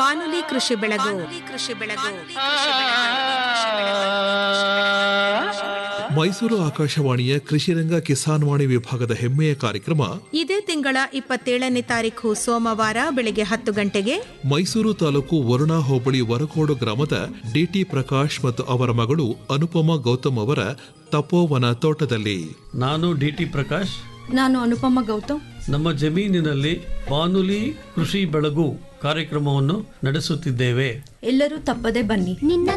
ಬಾನುಲಿ ಕೃಷಿ ಬೆಳಗು ಕೃಷಿ ಬೆಳಗು ಮೈಸೂರು ಆಕಾಶವಾಣಿಯ ಕೃಷಿರಂಗ ಕಿಸಾನ್ ವಾಣಿ ವಿಭಾಗದ ಹೆಮ್ಮೆಯ ಕಾರ್ಯಕ್ರಮ ಇದೇ ತಿಂಗಳ ಇಪ್ಪತ್ತೇಳನೇ ತಾರೀಕು ಸೋಮವಾರ ಬೆಳಗ್ಗೆ ಹತ್ತು ಗಂಟೆಗೆ ಮೈಸೂರು ತಾಲೂಕು ವರುಣಾ ಹೋಬಳಿ ವರಕೋಡು ಗ್ರಾಮದ ಡಿಟಿ ಪ್ರಕಾಶ್ ಮತ್ತು ಅವರ ಮಗಳು ಅನುಪಮಾ ಗೌತಮ್ ಅವರ ತಪೋವನ ತೋಟದಲ್ಲಿ ನಾನು ಡಿ ಟಿ ಪ್ರಕಾಶ್ ನಾನು ಅನುಪಮ ಗೌತಮ್ ನಮ್ಮ ಜಮೀನಿನಲ್ಲಿ ಬಾನುಲಿ ಕೃಷಿ ಬೆಳಗು ಕಾರ್ಯಕ್ರಮವನ್ನು ನಡೆಸುತ್ತಿದ್ದೇವೆ ಎಲ್ಲರೂ ತಪ್ಪದೆ ಬನ್ನಿ ನಿನ್ನ